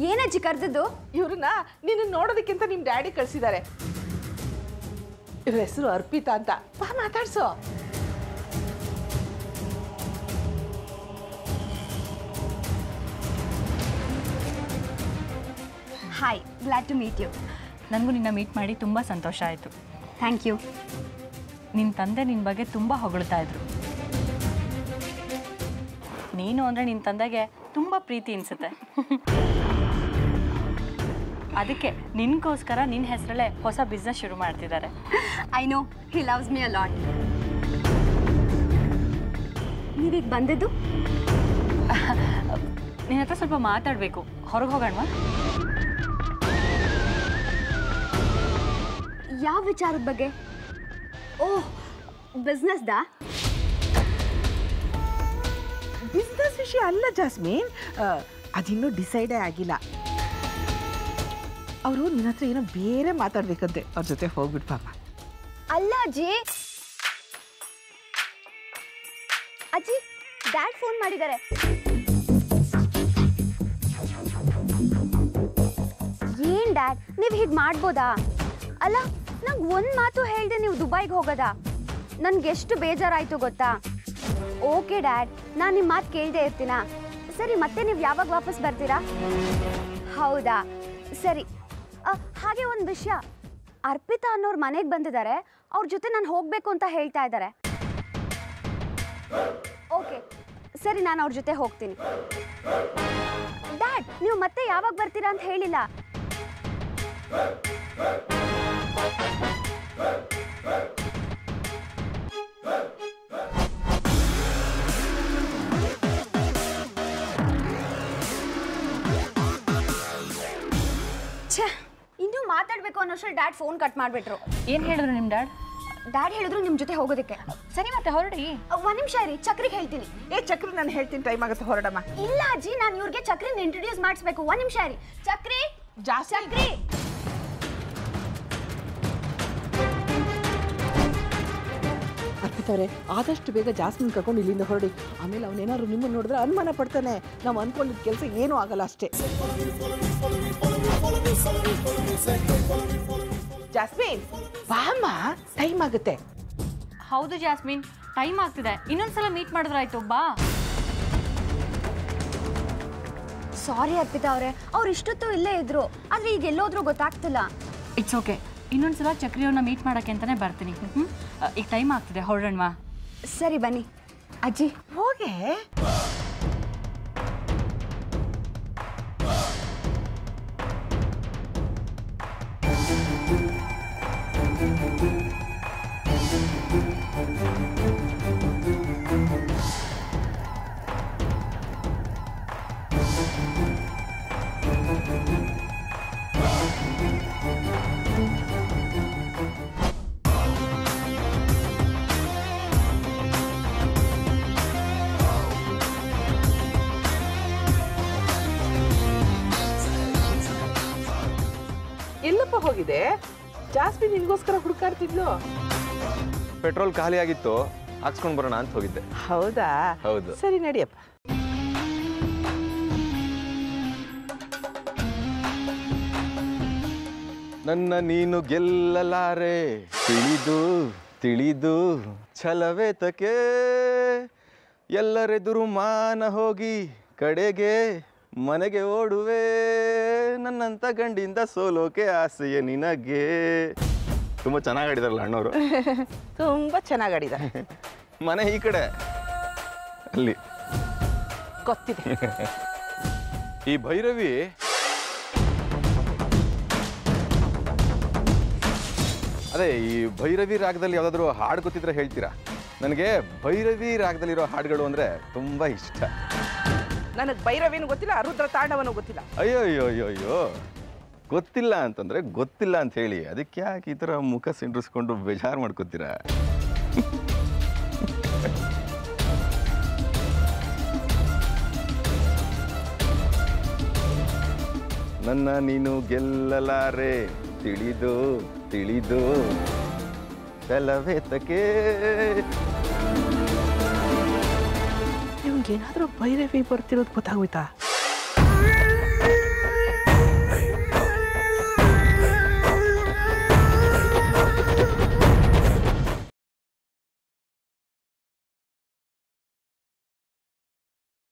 ಏನಜ್ಜಿ ಕರೆದಿದ್ದು ಇವ್ರನ್ನ ನಿನ್ನ ನೋಡೋದಕ್ಕಿಂತ ನಿಮ್ಮ ಡ್ಯಾಡಿ ಕಳ್ಸಿದ್ದಾರೆ ಇವ್ರ ಹೆಸರು ಅರ್ಪಿತಾ ಅಂತ ಬಾ ಮಾತಾಡ್ಸೋ hi glad to meet you ನನಗೂ ನಿನ್ನ ಮೀಟ್ ಮಾಡಿ ತುಂಬ ಸಂತೋಷ ಆಯಿತು ಥ್ಯಾಂಕ್ ಯು ನಿನ್ನ ತಂದೆ ನಿನ್ನ ಬಗ್ಗೆ ತುಂಬ ಹೊಗಳ್ತಾ ಇದ್ರು ನೀನು ಅಂದರೆ ನಿನ್ನ ತಂದೆಗೆ ತುಂಬ ಪ್ರೀತಿ ಅನಿಸುತ್ತೆ ಅದಕ್ಕೆ ನಿನಗೋಸ್ಕರ ನಿನ್ನ ಹೆಸರಲ್ಲೇ ಹೊಸ ಬಿಸ್ನೆಸ್ ಶುರು ಮಾಡ್ತಿದ್ದಾರೆ I know he loves me a lot ನೀವೀಗ ಬಂದಿದ್ದು ನಿನ್ನ ಹತ್ರ ಸ್ವಲ್ಪ ಮಾತಾಡಬೇಕು ಹೊರಗೆ ಹೋಗೋಣವಾ ಯಾವ ವಿಚಾರದ ಬಗ್ಗೆ ಓಹ್ ಬಿಸ್ನೆಸ್ದಾ ಬಿಸ್ನೆಸ್ ವಿಷಯ ಅಲ್ಲ ಜಾಸ್ಮಿನ್ ಆ, ಅದಿನ್ನೂ ಡಿಸೈಡೇ ಆಗಿಲ್ಲ ಅವರು ನಿನ್ನ ಹತ್ರ ಏನೋ ಬೇರೆ ಮಾತಾಡ್ಬೇಕಂತೆ ಅವ್ರ ಜೊತೆ ಹೋಗ್ಬಿಟ್ಟು ಪಾಪ ಅಲ್ಲ ಅಜ್ಜಿ ಅಜ್ಜಿ ಡ್ಯಾಡ್ ಫೋನ್ ಮಾಡಿದ್ದಾರೆ ಏನ್ ಡ್ಯಾಡ್ ನೀವು ಹೀಗೆ ಮಾಡ್ಬೋದಾ ಅಲ್ಲ ನಂಗೆ ಒಂದು ಮಾತು ಹೇಳ್ದೆ ನೀವು ದುಬೈಗೆ ಹೋಗೋದಾ ನನ್ಗೆ ಎಷ್ಟು ಬೇಜಾರಾಯ್ತು ಗೊತ್ತಾ ಓಕೆ ಡ್ಯಾಡ್ ನಾನು ನಿಮ್ಮ ಮಾತು ಕೇಳದೆ ಇರ್ತೀನಾ ಸರಿ ಮತ್ತೆ ನೀವು ಯಾವಾಗ ವಾಪಸ್ ಬರ್ತೀರಾ ಹೌದಾ ಸರಿ ಅ, ಹಾಗೆ ಒಂದು ವಿಷಯ ಅರ್ಪಿತಾ ಅನ್ನೋರು ಮನೆಗೆ ಬಂದಿದ್ದಾರೆ ಅವ್ರ ಜೊತೆ ನಾನು ಹೋಗಬೇಕು ಅಂತ ಹೇಳ್ತಾ ಇದ್ದಾರೆ ಓಕೆ ಸರಿ ನಾನು ಅವ್ರ ಜೊತೆ ಹೋಗ್ತೀನಿ ಡ್ಯಾಡ್ ನೀವು ಮತ್ತೆ ಯಾವಾಗ ಬರ್ತೀರಾ ಅಂತ ಹೇಳಿಲ್ಲ ಛೇ ಇನ್ನೂ ಮಾತಾಡಬೇಕು ಅನ್ನೋಷ್ಟ್ರಲ್ಲಿ ಡ್ಯಾಡ್ ಫೋನ್ ಕಟ್ ಮಾಡಿಬಿಟ್ರು ಏನು ಹೇಳಿದ್ರು ನಿಮ್ಮ ಡ್ಯಾಡ್ ಡ್ಯಾಡ್ ಹೇಳಿದ್ರು ನಿಮ್ಮ ಜೊತೆ ಹೋಗೋದಕ್ಕೆ ಸರಿ ಮತ್ತೆ ಹೊರಡಿ ಒಂದು ನಿಮಿಷ ರೀ ಚಕ್ರಿಗೆ ಹೇಳ್ತೀನಿ ಏ ಚಕ್ರಿ ನಾನು ಹೇಳ್ತೀನಿ ಟೈಮ್ ಆಗುತ್ತೆ ಹೊರಡಮ್ಮ ಇಲ್ಲ ಅಜ್ಜಿ ನಾನು ಇವ್ರಿಗೆ ಚಕ್ರಿನ ಇಂಟ್ರೊಡ್ಯೂಸ್ ಮಾಡಿಸ್ಬೇಕು ಒಂದ್ ನಿಮಿಷ ರೀ ಚಕ್ರಿ ಜಾಸ್ತಿ ಚಕ್ರಿ ಅರ್ಪಿತವ್ರೆ ಆದಷ್ಟು ಬೇಗ ಜಾಸ್ಮಿನ್ ಕರ್ಕೊಂಡು ಇಲ್ಲಿಂದ ಹೊರಡಿ ಆಮೇಲೆ ಅವನೇನಾದ್ರು ನಿಮ್ಮನ್ನು ನೋಡಿದ್ರೆ ಅನುಮಾನ ಪಡ್ತಾನೆ ನಾವು ಅನ್ಕೊಂಡಿದ್ದ ಕೆಲಸ ಏನೂ ಆಗಲ್ಲ ಅಷ್ಟೇ ಜಾಸ್ಮಿನ್ ಬಾಮ್ಮ ಟೈಮ್ ಆಗುತ್ತೆ ಹೌದು ಜಾಸ್ಮಿನ್ ಟೈಮ್ ಆಗ್ತಿದೆ ಇನ್ನೊಂದ್ಸಲ ಮೀಟ್ ಮಾಡಿದ್ರಾಯ್ತು ಬಾ ಸಾರಿ ಅರ್ಪಿತಾ ಅವ್ರೆ ಅವ್ರು ಇಷ್ಟೊತ್ತು ಇಲ್ಲೇ ಇದ್ರು ಆದ್ರೆ ಈಗ ಎಲ್ಲೋದ್ರು ಗೊತ್ತಾಗ್ತಿಲ್ಲ ಇಟ್ಸ್ ಓಕೆ ಇನ್ನೊಂದ್ಸಲ ಚಕ್ರಿಯವ್ರನ್ನ ಮೀಟ್ ಮಾಡೋಕ್ಕೆ ಅಂತಲೇ ಬರ್ತೀನಿ ಹ್ಞೂ ಈಗ ಟೈಮ್ ಆಗ್ತಿದೆ ಹೊರಡೋಣವಾ ಸರಿ ಬನ್ನಿ ಅಜ್ಜಿ ಹೋಗೆ ಎಲ್ಲಪ್ಪ ಹೋಗಿದೆ ಜಾಸ್ಮಿನ್ ನಿನ್ಗೋಸ್ಕರ ಹುಡುಕಾಡ್ತಿದ್ಲು ಪೆಟ್ರೋಲ್ ಖಾಲಿ ಆಗಿತ್ತು ಹಾಕ್ಸ್ಕೊಂಡು ಬರೋಣ ಅಂತ ಹೋಗಿದ್ದೆ ಹೌದಾ ಹೌದು. ಸರಿ ನಡಿಯಪ್ಪ ನನ್ನ ನೀನು ಗೆಲ್ಲಲಾರೆ ತಿಳಿದು ತಿಳಿದು ಛಲವೇ ತಕೆ ಎಲ್ಲರೆದುರು ಮಾನ ಹೋಗಿ ಕಡೆಗೆ ಮನೆಗೆ ಓಡುವೆ ನನ್ನಂತ ಗಂಡಿಂದ ಸೋಲೋಕೆ ಆಸೆಯ ನಿನಗೆ ತುಂಬ ಚೆನ್ನಾಗಿ ಆಡಿದಾರಲ್ಲ ಅಣ್ಣವರು ತುಂಬಾ ಚೆನ್ನಾಗಿ ಆಡಿದ ಮನೆ ಈ ಕಡೆ ಅಲ್ಲಿ ಗೊತ್ತಿದೆ ಈ ಭೈರವಿ ಅದೇ ಈ ಭೈರವಿ ರಾಗದಲ್ಲಿ ಯಾವುದಾದ್ರೂ ಹಾಡು ಗೊತ್ತಿದ್ರೆ ಹೇಳ್ತೀರಾ ನನಗೆ ಭೈರವಿ ರಾಗದಲ್ಲಿರೋ ಹಾಡುಗಳು ಅಂದರೆ ತುಂಬ ಇಷ್ಟ ನನಗೆ ಭೈರವೇನು ಗೊತ್ತಿಲ್ಲ ರುದ್ರ ತಾಂಡವನು ಗೊತ್ತಿಲ್ಲ ಅಯ್ಯೋ ಅಯ್ಯೋ ಅಯ್ಯೋ ಅಯ್ಯೋ ಗೊತ್ತಿಲ್ಲ ಅಂತಂದರೆ ಗೊತ್ತಿಲ್ಲ ಅಂತ ಹೇಳಿ ಅದಕ್ಕೆ ಯಾಕೆ ಈ ಥರ ಮುಖ ಸಿಂಡ್ರಿಸ್ಕೊಂಡು ಬೇಜಾರು ಮಾಡ್ಕೋತೀರಾ ನನ್ನ ನೀನು ಗೆಲ್ಲಲಾರೆ ತಿಳಿದು ತಿಳಿದು ಛಲವೇತಕ್ಕೆ ನಿಮ್ಗೇನಾದ್ರೂ ಭೈರವಿ ಬರ್ತಿರೋದು ಗೊತ್ತಾಗೋಯ್ತಾ